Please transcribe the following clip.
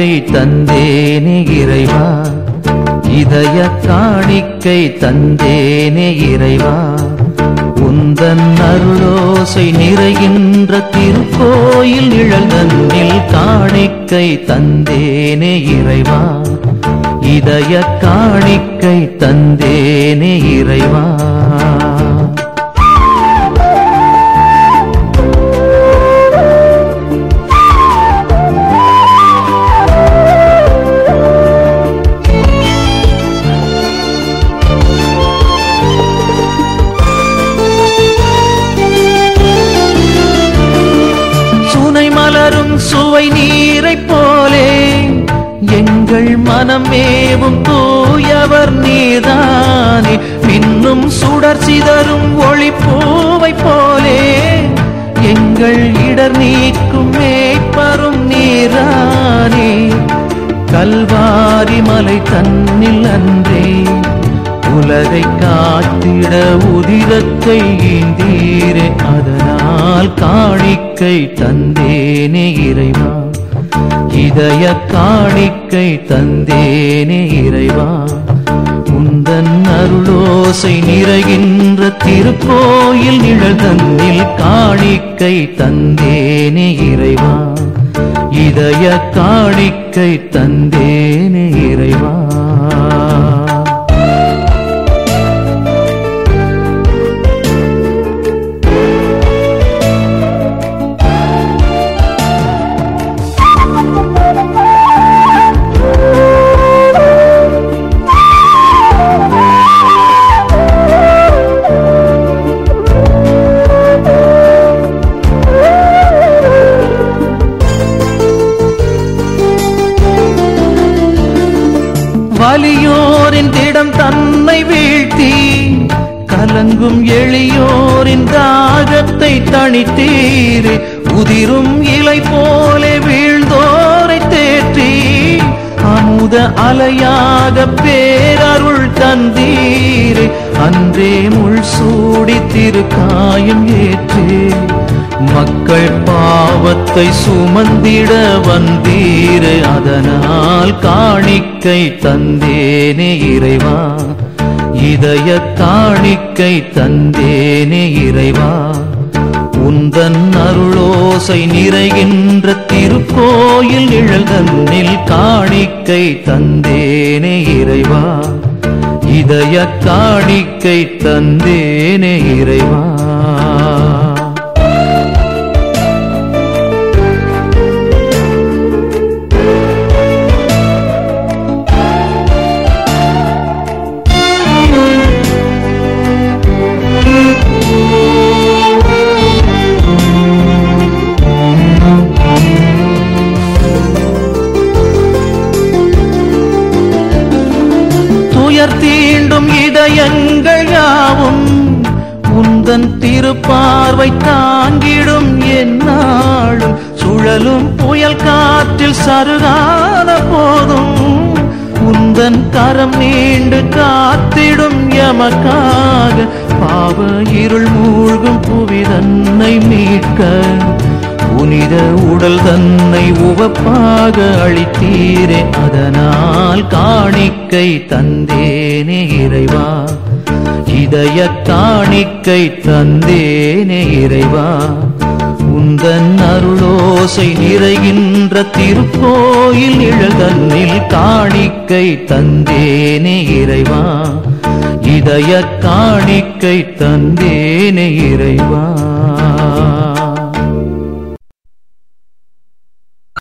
காணிக்கை தந்தேனே இறைவா இதய காணிக்கை தந்தேனே இறைவா உந்தன் அருளோசை நிறைகின்ற திருக்கோயில் நிழல் தன்னில் காணிக்கை தந்தேனே இறைவா இதய காணிக்கை தந்தேனே இறைவா சுனை மலரும் சுவை நீரைப் போலே எங்கள் மனம் மேவும் தூயவர் நீதானே மின்னும் சுடர் சிதறும் ஒளி பூவைப் போலே எங்கள் இடர் நீக்கும் மேய்ப்பரும் நீரானே கல்வாரி மலை தன்னில் அன்றே உலகை காத்திட உதிரத்தை ஈந்தீரே அதனால் காணிக்கை தந்தேனே இறைவா இதய காணிக்கை தந்தேனே இறைவா உந்தன் அருளோசை நிறைகின்ற திருக்கோயில் நிழல் தன்னில் காணிக்கை தந்தேனே இறைவா இதய காணிக்கை தந்தேனே இறைவா வலியோரின் திடம் தன்னை வீழ்த்தி கலங்கும் எளியோரின் தாகத்தை தணித்தீரே உதிரும் இலை போலே வீழ்ந்தோரை தேற்றி அமுத அலையாக பேரருள் தந்தீரே அன்றே முள் சூடி திருக்காயம் ஏற்றே மக்கள் பாவத்தை சுமந்திட வந்தீரே அதனால் காணிக்கை தந்தேனே இறைவா இதய காணிக்கை தந்தேனே இறைவா உந்தன் அருளோசை நிறைகின்ற திருக்கோயில் நிழல் தன்னில் காணிக்கை தந்தேனே இறைவா இதய காணிக்கை தந்தேனே இறைவா துயர் தீண்டும் இதயங்கள் யாவும் உந்தன் திருப்பார்வை தாங்கிடும் என்னாலும் சுழலும் புயல் காற்றில் சருகான போதும் உந்தன் கரம் நீண்டு காத்திடும் எமக்காக பாவ இருள் மூழ்கும் புவி தன்னை மீட்க புனித உடல் தன்னை உவப்பாக அளித்தீரே அதனால் காணிக்கை தந்தேனே இறைவா இதய காணிக்கை தந்தேனே இறைவா உந்தன் அருளோசை நிறைகின்ற திருக்கோயில் நிழல் தன்னில் காணிக்கை தந்தேனே இறைவா இதய காணிக்கை தந்தேனே இறைவா